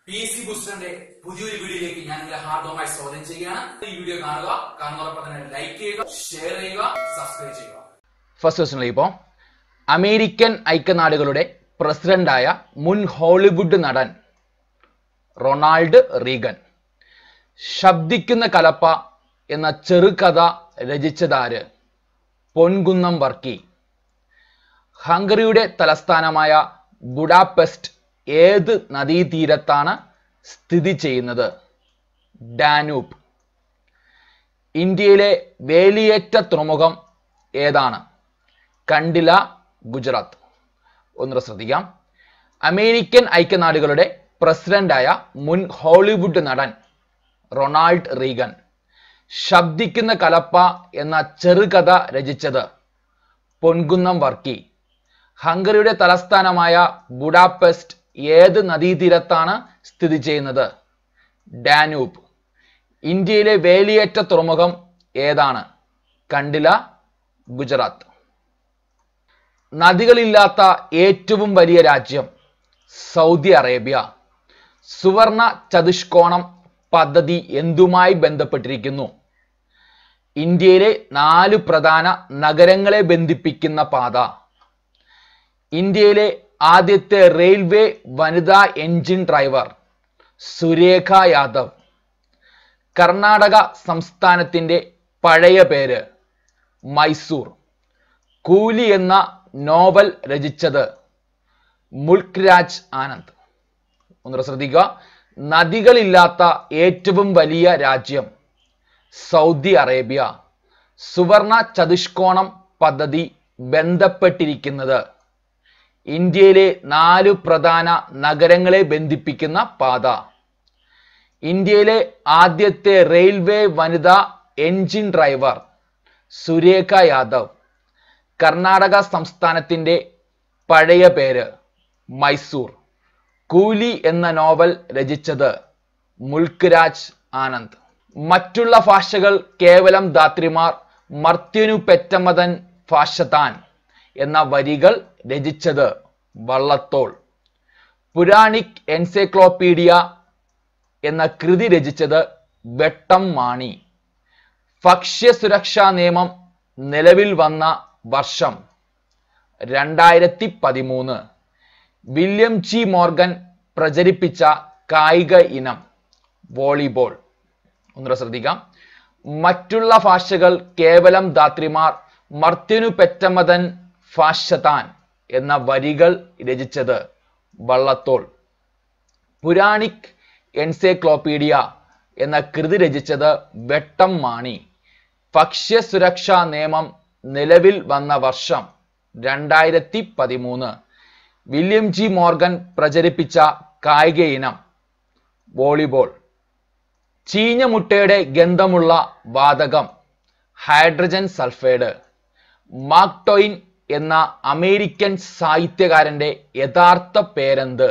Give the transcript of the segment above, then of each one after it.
P C ബുസ്റ്ററിന്റെ പുതിയൊരു വീഡിയോയിലേക്ക് ഞാൻ നിങ്ങളെ ഹാർദവമായി സ്വാഗതം ചെയ്യുകയാണ് ഈ വീഡിയോ കാണുക കാണുന്നതോടൊപ്പം തന്നെ ലൈക്ക് ചെയ്യുക ഷെയർ ചെയ്യുക സബ്സ്ക്രൈബ് ചെയ്യുക ഫസ്റ്റ് ക്വസ്റ്റിനിൽ ഇപ്പോൾ അമേരിക്കൻ ഐക്യനാടുകളുടെ പ്രസിഡന്റായ മുൻ ഹോളിവുഡ് നടൻ റൊണാൾഡ് റീഗൻ ശബ്ദിക്കുന്ന കലപ്പ എന്ന ചെറുകഥ രചിച്ചതാര് പൊൻകുന്നം വർക്കി ഹംഗറിയുടെ തലസ്ഥാനമായ ബുഡാപെസ്റ്റ് ഏത് നദീതീരത്താണ് സ്ഥിതി ചെയ്യുന്നത് ഡാനൂബ് ഇന്ത്യയിലെ വേലിയേറ്റ തുറമുഖം ഏതാണ് കണ്ടില ഗുജറാത്ത് ഒന്നുകൂടെ ശ്രദ്ധിക്കാം അമേരിക്കൻ ഐക്യനാടുകളുടെ പ്രസിഡന്റായ മുൻ ഹോളിവുഡ് നടൻ റൊണാൾഡ് റീഗൻ ശബ്ദിക്കുന്ന കലപ്പ എന്ന ചെറുകഥ രചിച്ചത് പൊൻകുന്നം വർക്കി ഹംഗറിയുടെ തലസ്ഥാനമായ ബുഡാപെസ്റ്റ് ഏത് നദീതീരത്താണ് സ്ഥിതി ചെയ്യുന്നത് ഡാനൂബ് ഇന്ത്യയിലെ വേലിയേറ്റ തുറമുഖം ഏതാണ് കണ്ടില ഗുജറാത്ത് നദികളില്ലാത്ത ഏറ്റവും വലിയ രാജ്യം സൗദി അറേബ്യ സുവർണ ചതുഷ്കോണം പദ്ധതി എന്തുമായി ബന്ധപ്പെട്ടിരിക്കുന്നു ഇന്ത്യയിലെ നാല് പ്രധാന നഗരങ്ങളെ ബന്ധിപ്പിക്കുന്ന പാത ഇന്ത്യയിലെ ആദ്യത്തെ റെയിൽവേ വനിതാ എഞ്ചിൻ ഡ്രൈവർ സുരേഖ യാദവ് കർണാടക സംസ്ഥാനത്തിന്റെ പഴയ പേര് മൈസൂർ കൂലി എന്ന നോവൽ രചിച്ചത് മുൾക്ക് രാജ് ആനന്ദ് ഒന്ന് ശ്രദ്ധിക്കുക നദികളില്ലാത്ത ഏറ്റവും വലിയ രാജ്യം സൗദി അറേബ്യ സുവർണ ചതുഷ്കോണം പദ്ധതി ബന്ധപ്പെട്ടിരിക്കുന്നത് ഇന്ത്യയിലെ നാല് പ്രധാന നഗരങ്ങളെ ബന്ധിപ്പിക്കുന്ന പാത ഇന്ത്യയിലെ ആദ്യത്തെ റെയിൽവേ വനിതാ എഞ്ചിൻ ഡ്രൈവർ സുരേഖ യാദവ് കർണാടക സംസ്ഥാനത്തിന്റെ പഴയ പേര് മൈസൂർ കൂലി എന്ന നോവൽ രചിച്ചത് മുൾക്ക് രാജ് ആനന്ദ് മറ്റുള്ള ഭാഷകൾ കേവലം ധാത്രിമാർ മർത്യനു പെറ്റമതൻ ഭാഷതാൻ എന്ന വരികൾ രചിച്ചത് വള്ളത്തോൾ പുരാണിക് എൻസൈക്ലോപീഡിയ എന്ന കൃതി രചിച്ചത് വെട്ടം മാണി ഭക്ഷ്യസുരക്ഷാ നിയമം നിലവിൽ വന്ന വർഷം രണ്ടായിരത്തി പതിമൂന്ന് വില്യം ജി മോർഗൻ പ്രചരിപ്പിച്ച കായിക ഇനം വോളിബോൾ ഒന്നുകൂടെ ശ്രദ്ധിക്കാം മറ്റുള്ള ഭാഷകൾ കേവലം ധാത്രിമാർ മർത്യനു പെറ്റമതൻ ഭാഷതാൻ എന്ന വരികൾ രചിച്ചത് വള്ളത്തോൾ പുരാണിക് എൻസൈക്ലോപീഡിയ എന്ന കൃതി രചിച്ചത് വെട്ടം മാണി ഭക്ഷ്യസുരക്ഷാ നിയമം നിലവിൽ വന്ന വർഷം രണ്ടായിരത്തി പതിമൂന്ന് വില്യം ജി മോർഗൻ പ്രചരിപ്പിച്ച കായിക ഇനം വോളിബോൾ ചീഞ്ഞ മുട്ടയുടെ ഗന്ധമുള്ള വാതകം ഹൈഡ്രജൻ സൾഫൈഡ് മാർക്ക് ടോയിൻ എന്ന അമേരിക്കൻ സാഹിത്യകാരന്റെ യഥാർത്ഥ പേരെന്ത്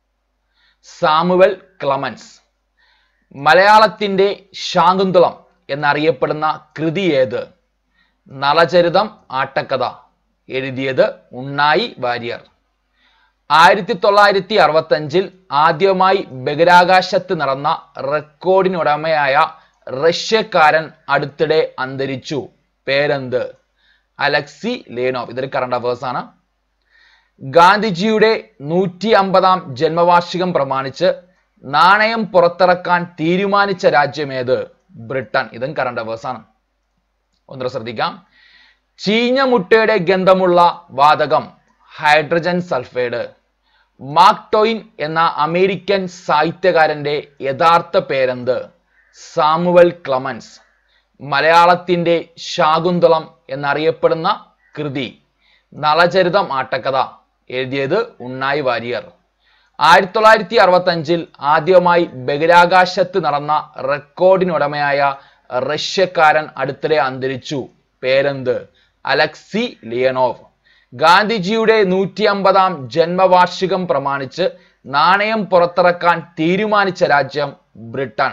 സാമുവൽ ക്ലമൻസ് മലയാളത്തിന്റെ ശാകുന്തളം എന്നറിയപ്പെടുന്ന കൃതി ഏത് നളചരിതം ആട്ടക്കഥ എഴുതിയത് ഉണ്ണായി വാര്യർ ആയിരത്തി തൊള്ളായിരത്തി അറുപത്തഞ്ചിൽ ആദ്യമായി ബഹിരാകാശത്ത് നടന്ന റെക്കോർഡിനുടമയായ റഷ്യക്കാരൻ അടുത്തിടെ അന്തരിച്ചു പേരെന്ത് അലക്സി ലേനോവ് ഇതൊരു കറണ്ട് അഫേഴ്സ് ആണ് ഗാന്ധിജിയുടെ നൂറ്റി അമ്പതാം ജന്മവാർഷികം പ്രമാണിച്ച് നാണയം പുറത്തിറക്കാൻ തീരുമാനിച്ച രാജ്യമേത് ബ്രിട്ടൻ ഇതും കറണ്ട് അഫേഴ്സ് ആണ് ഒന്നുകൂടെ ശ്രദ്ധിക്കാം ചീഞ്ഞ മുട്ടയുടെ ഗന്ധമുള്ള വാതകം ഹൈഡ്രജൻ സൾഫൈഡ് മാർക്ക് ടോയിൻ എന്ന അമേരിക്കൻ സാഹിത്യകാരന്റെ യഥാർത്ഥ പേരെന്ത് സാമുവൽ ക്ലമൻസ് മലയാളത്തിന്റെ ശാകുന്തളം എന്നറിയപ്പെടുന്ന കൃതി നളചരിതം ആട്ടക്കഥ എഴുതിയത് ഉണ്ണായി വാര്യർ ആയിരത്തി തൊള്ളായിരത്തി അറുപത്തി അഞ്ചിൽ ആദ്യമായി ബഹിരാകാശത്ത് നടന്ന റെക്കോർഡിനുടമയായ റഷ്യക്കാരൻ അടുത്തിടെ അന്തരിച്ചു പേരെന്ത് അലക്സി ലിയനോവ് ഗാന്ധിജിയുടെ നൂറ്റി അമ്പതാം ജന്മവാർഷികം പ്രമാണിച്ച് നാണയം പുറത്തിറക്കാൻ തീരുമാനിച്ച രാജ്യം ബ്രിട്ടൻ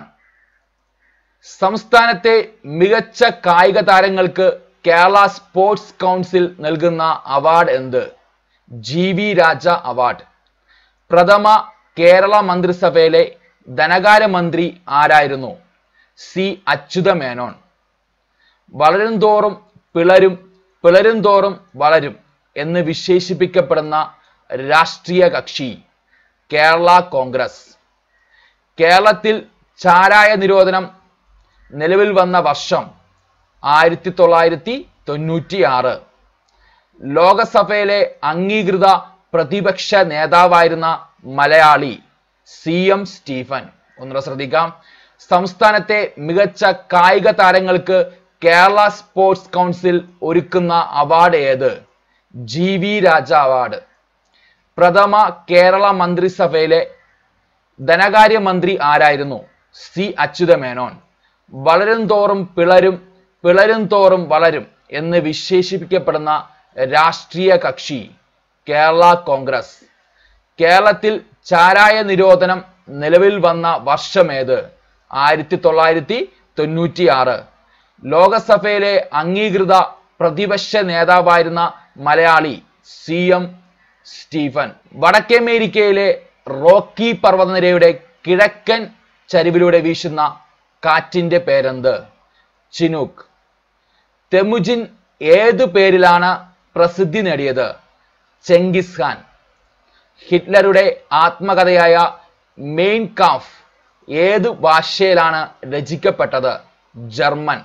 സംസ്ഥാനത്തെ മികച്ച കായിക താരങ്ങൾക്ക് കേരള സ്പോർട്സ് കൗൺസിൽ നൽകുന്ന അവാർഡ് എന്ത് ജി വി രാജ അവാർഡ് പ്രഥമ കേരള മന്ത്രിസഭയിലെ ധനകാര്യമന്ത്രി ആരായിരുന്നു സി അച്യുത മേനോൻ വളരും തോറും പിളരും പിളരും തോറും വളരും എന്ന് വിശേഷിപ്പിക്കപ്പെടുന്ന രാഷ്ട്രീയ കക്ഷി കേരള കോൺഗ്രസ് കേരളത്തിൽ ചാരായ നിരോധനം നിലവിൽ വന്ന വർഷം ആയിരത്തി തൊള്ളായിരത്തി തൊണ്ണൂറ്റി ആറ് ലോകസഭയിലെ അംഗീകൃത പ്രതിപക്ഷ നേതാവായിരുന്ന മലയാളി സി എം സ്റ്റീഫൻ ഒന്നുകൂടെ ശ്രദ്ധിക്കാം സംസ്ഥാനത്തെ മികച്ച കായിക താരങ്ങൾക്ക് കേരള സ്പോർട്സ് കൗൺസിൽ ഒരുക്കുന്ന അവാർഡ് ഏത് ജി വി രാജ അവാർഡ് പ്രഥമ കേരള മന്ത്രിസഭയിലെ ധനകാര്യമന്ത്രി ആരായിരുന്നു സി അച്യുത മേനോൻ വളരും തോറും പിളരും പിളരും തോറും വളരും എന്ന് വിശേഷിപ്പിക്കപ്പെടുന്ന രാഷ്ട്രീയ കക്ഷി കേരള കോൺഗ്രസ് കേരളത്തിൽ ചാരായ നിരോധനം നിലവിൽ വന്ന വർഷമേത് ആയിരത്തി തൊള്ളായിരത്തി തൊണ്ണൂറ്റി ആറ് ലോകസഭയിലെ അംഗീകൃത പ്രതിപക്ഷ നേതാവായിരുന്ന മലയാളി സി എം സ്റ്റീഫൻ വടക്കേമേരിക്കയിലെ റോക്കി പർവ്വതനിരയുടെ കിഴക്കൻ ചരിവിലൂടെ വീശുന്ന കാറ്റിന്റെ പേരെന്ത് ചിനൂക്ക് തെമുജിൻ ഏതു പേരിലാണ് പ്രസിദ്ധി നേടിയത് ചെങ്കിസ് ഖാൻ ഹിറ്റ്ലറുടെ ആത്മകഥയായ മെയിൻ കാഫ് ഏതു ഭാഷയിലാണ് രചിക്കപ്പെട്ടത് ജർമ്മൻ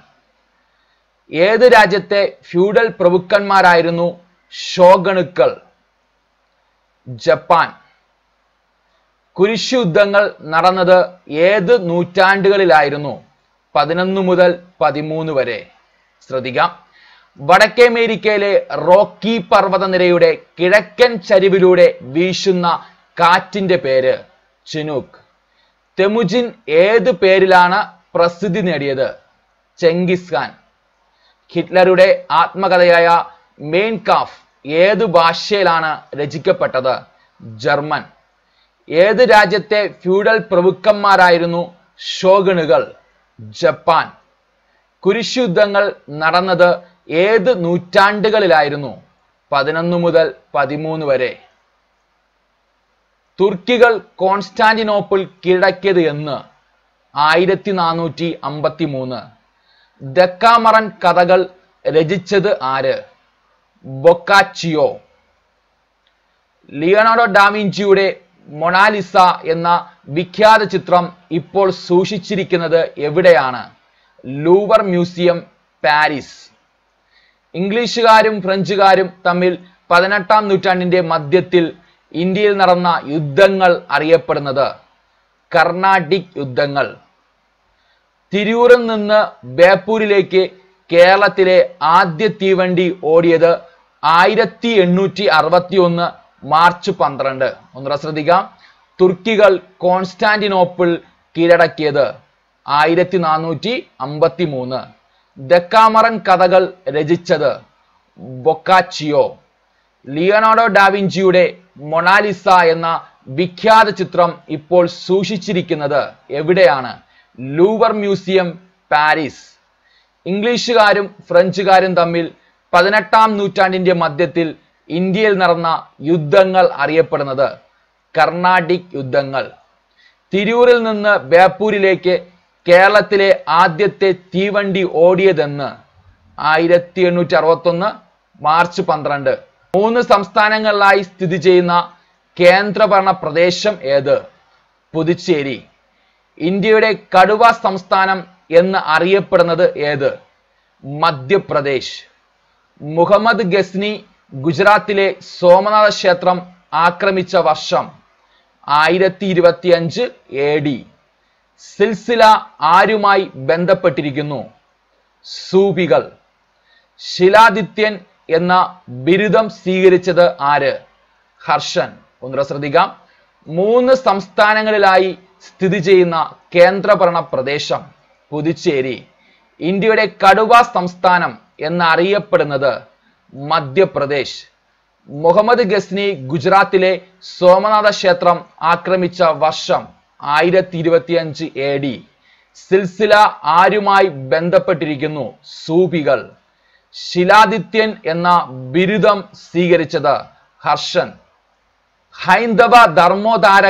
ഏത് രാജ്യത്തെ ഫ്യൂഡൽ പ്രഭുക്കന്മാരായിരുന്നു ഷോഗണുക്കൾ ജപ്പാൻ കുരിശുയുദ്ധങ്ങൾ നടന്നത് ഏത് നൂറ്റാണ്ടുകളിലായിരുന്നു പതിനൊന്ന് മുതൽ പതിമൂന്ന് വരെ ശ്രദ്ധിക്കാം വടക്കേമേരിക്കയിലെ റോക്കി പർവ്വതനിരയുടെ കിഴക്കൻ ചരിവിലൂടെ വീശുന്ന കാറ്റിന്റെ പേര് ചിനൂക്ക് തെമുജിൻ ഏത് പേരിലാണ് പ്രസിദ്ധി നേടിയത് ചെങ്കിസ് ഖാൻ ഹിറ്റ്ലറുടെ ആത്മകഥയായ മെയിൻ കാഫ് ഏത് ഭാഷയിലാണ് രചിക്കപ്പെട്ടത് ജർമ്മൻ ഏത് രാജ്യത്തെ ഫ്യൂഡൽ പ്രഭുക്കന്മാരായിരുന്നു ഷോഗണുകൾ ജപ്പാൻ കുരിശുയുദ്ധങ്ങൾ നടന്നത് ഏത് നൂറ്റാണ്ടുകളിലായിരുന്നു പതിനൊന്ന് മുതൽ പതിമൂന്ന് വരെ തുർക്കികൾ കോൺസ്റ്റാന്റിനോപ്പിൾ കീഴടക്കിയത് എന്ന് ആയിരത്തി നാനൂറ്റി അമ്പത്തി മൂന്ന് ദക്കാമറൻ കഥകൾ രചിച്ചത് ആര് ബൊക്കാച്ചിയോ ലിയോണാർഡോ ഡാവിഞ്ചിയുടെ മൊണാലിസ എന്ന വിഖ്യാത ചിത്രം ഇപ്പോൾ സൂക്ഷിച്ചിരിക്കുന്നത് എവിടെയാണ് ലൂവർ മ്യൂസിയം പാരീസ് ഇംഗ്ലീഷുകാരും ഫ്രഞ്ചുകാരും തമ്മിൽ പതിനെട്ടാം നൂറ്റാണ്ടിന്റെ മധ്യത്തിൽ ഇന്ത്യയിൽ നടന്ന യുദ്ധങ്ങൾ അറിയപ്പെടുന്നത് കർണാട്ടിക് യുദ്ധങ്ങൾ തിരൂരിൽ നിന്ന് ബേപ്പൂരിലേക്ക് കേരളത്തിലെ ആദ്യ തീവണ്ടി ഓടിയത് ആയിരത്തി എണ്ണൂറ്റി അറുപത്തി ഒന്ന് മാർച്ച് പന്ത്രണ്ട് ഒന്നുകൂടെ ശ്രദ്ധിക്കാം തുർക്കികൾ കോൺസ്റ്റാന്റിനോപ്പിൾ കീഴടക്കിയത് ആയിരത്തി നാനൂറ്റി അമ്പത്തി മൂന്ന് ദക്കാമറൻ കഥകൾ രചിച്ചത് ബൊക്കാച്ചിയോ ലിയോണാർഡോ ഡാവിഞ്ചിയുടെ മൊണാലിസ എന്ന വിഖ്യാത ചിത്രം ഇപ്പോൾ സൂക്ഷിച്ചിരിക്കുന്നത് എവിടെയാണ് ലൂവർ മ്യൂസിയം പാരീസ് ഇംഗ്ലീഷുകാരും ഫ്രഞ്ചുകാരും തമ്മിൽ പതിനെട്ടാം നൂറ്റാണ്ടിന്റെ മധ്യത്തിൽ ഇന്ത്യയിൽ നടന്ന യുദ്ധങ്ങൾ അറിയപ്പെടുന്നത് കർണാട്ടിക് യുദ്ധങ്ങൾ തിരൂരിൽ നിന്ന് ബേപ്പൂരിലേക്ക് കേരളത്തിലെ ആദ്യത്തെ തീവണ്ടി ഓടിയതെന്ന് ആയിരത്തി എണ്ണൂറ്റി അറുപത്തൊന്ന് മാർച്ച് പന്ത്രണ്ട് മൂന്ന് സംസ്ഥാനങ്ങളിലായി സ്ഥിതി ചെയ്യുന്ന കേന്ദ്രഭരണ പ്രദേശം ഏത് പുതുച്ചേരി ഇന്ത്യയുടെ കടുവ സംസ്ഥാനം എന്ന് അറിയപ്പെടുന്നത് ഏത് മധ്യപ്രദേശ് മുഹമ്മദ് ഗസ്നി ഗുജറാത്തിലെ സോമനാഥ ക്ഷേത്രം ആക്രമിച്ച വർഷം ആയിരത്തി ഇരുപത്തി അഞ്ച് എ ഡി സിൽസില ആരുമായി ബന്ധപ്പെട്ടിരിക്കുന്നു സൂഫികൾ ശിലാദിത്യൻ എന്ന ബിരുദം സ്വീകരിച്ചത് ആര് ഹർഷൻ ഒന്നുകൂടെ ശ്രദ്ധിക്കാം മൂന്ന് സംസ്ഥാനങ്ങളിലായി സ്ഥിതി ചെയ്യുന്ന കേന്ദ്രഭരണ പ്രദേശം പുതുച്ചേരി ഇന്ത്യയുടെ കടുവ സംസ്ഥാനം എന്നറിയപ്പെടുന്നത് മധ്യപ്രദേശ് മുഹമ്മദ് ഗസ്നി ഗുജറാത്തിലെ സോമനാഥ ക്ഷേത്രം ആക്രമിച്ച വർഷം ആയിരത്തി ഇരുപത്തിയഞ്ച് എ ഡി സിൽസില ആരുമായി ബന്ധപ്പെട്ടിരിക്കുന്നു സൂഫികൾ ശിലാദിത്യൻ എന്ന ബിരുദം സ്വീകരിച്ചത് ഹർഷൻ ഹൈന്ദവ ധർമ്മോധാരകൻ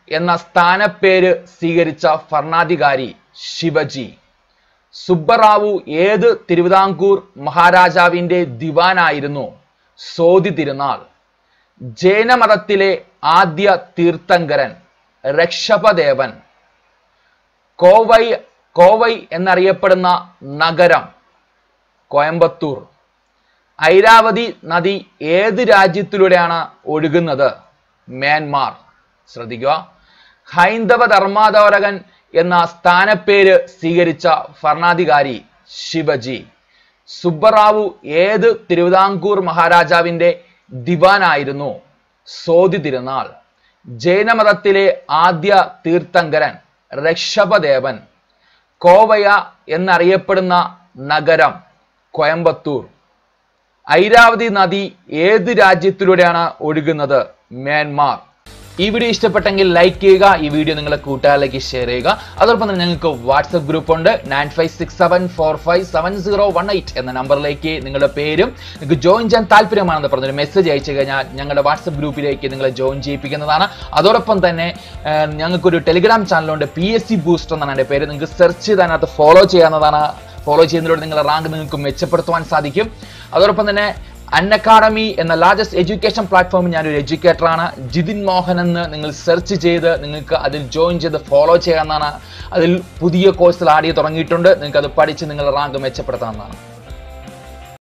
എന്ന സ്ഥാനപ്പേര് സ്വീകരിച്ച ഭരണാധികാരി ശിവജി സുബ്ബറാവു ഏത് തിരുവിതാംകൂർ മഹാരാജാവിന്റെ ദിവാനായിരുന്നു സോതി തിരുനാൾ ജൈനമതത്തിലെ ആദ്യ തീർത്ഥങ്കരൻ രക്ഷപദേവൻ കോവൈ കോവൈ എന്നറിയപ്പെടുന്ന നഗരം കോയമ്പത്തൂർ ഐരാവതി നദി ഏത് രാജ്യത്തിലൂടെയാണ് ഒഴുകുന്നത് മ്യാൻമാർ ശ്രദ്ധിക്കുക ഹൈന്ദവ ധർമാധോരകൻ എന്ന സ്ഥാനപ്പേര് സ്വീകരിച്ച ഭരണാധികാരി ശിവജി സുബ്ബറാവു ഏത് തിരുവിതാംകൂർ മഹാരാജാവിന്റെ ദിവാനായിരുന്നു സോതി തിരുനാൾ ജൈനമതത്തിലെ ആദ്യ തീർത്ഥങ്കരൻ രക്ഷപദേവൻ കോവയ എന്നറിയപ്പെടുന്ന നഗരം കോയമ്പത്തൂർ ഐരാവതി നദി ഏത് രാജ്യത്തിലൂടെയാണ് ഒഴുകുന്നത് മ്യാൻമാർ ഈ വീഡിയോ ഇഷ്ടപ്പെട്ടെങ്കിൽ ലൈക്ക് ചെയ്യുക ഈ വീഡിയോ നിങ്ങളെ കൂട്ടുകാരിലേക്ക് ഷെയർ ചെയ്യുക അതോടൊപ്പം തന്നെ ഞങ്ങൾക്ക് വാട്സപ്പ് ഗ്രൂപ്പ് ഉണ്ട് nine five six seven four five seven zero one eight എന്ന നമ്പറിലേക്ക് നിങ്ങളുടെ പേരും നിങ്ങൾക്ക് ജോയിൻ ചെയ്യാൻ താല്പര്യമാണെന്ന് പറഞ്ഞൊരു മെസ്സേജ് അയച്ചു കഴിഞ്ഞാൽ ഞങ്ങളുടെ വാട്സപ്പ് ഗ്രൂപ്പിലേക്ക് നിങ്ങളെ ജോയിൻ ചെയ്യിപ്പിക്കുന്നതാണ് അതോടൊപ്പം തന്നെ ഏഹ്, ഞങ്ങൾക്കൊരു ടെലിഗ്രാം ചാനലുണ്ട് പി എസ് സി ബൂസ്റ്റർ എന്നാണ് എൻ്റെ പേര് നിങ്ങൾക്ക് സെർച്ച് ചെയ്ത് അതിനകത്ത് ഫോളോ ചെയ്യാവുന്നതാണ് ഫോളോ ചെയ്യുന്നതിലൂടെ നിങ്ങളുടെ റാങ്ക് നിങ്ങൾക്ക് മെച്ചപ്പെടുത്തുവാൻ സാധിക്കും അതോടൊപ്പം തന്നെ അൺ അക്കാഡമി എന്ന ലാർജസ്റ്റ് എഡ്യൂക്കേഷൻ പ്ലാറ്റ്ഫോമിൽ ഞാനൊരു എഡ്യൂക്കേറ്ററാണ് ജിതിൻ മോഹൻ എന്ന് നിങ്ങൾ സെർച്ച് ചെയ്ത് നിങ്ങൾക്ക് അതിൽ ജോയിൻ ചെയ്ത് ഫോളോ ചെയ്യാവുന്നതാണ് അതിൽ പുതിയ കോഴ്സുകൾ ആഡ് ചെയ്ത് തുടങ്ങിയിട്ടുണ്ട് നിങ്ങൾക്ക് അത് പഠിച്ച് നിങ്ങളുടെ റാങ്ക് മെച്ചപ്പെടുത്താവുന്നതാണ്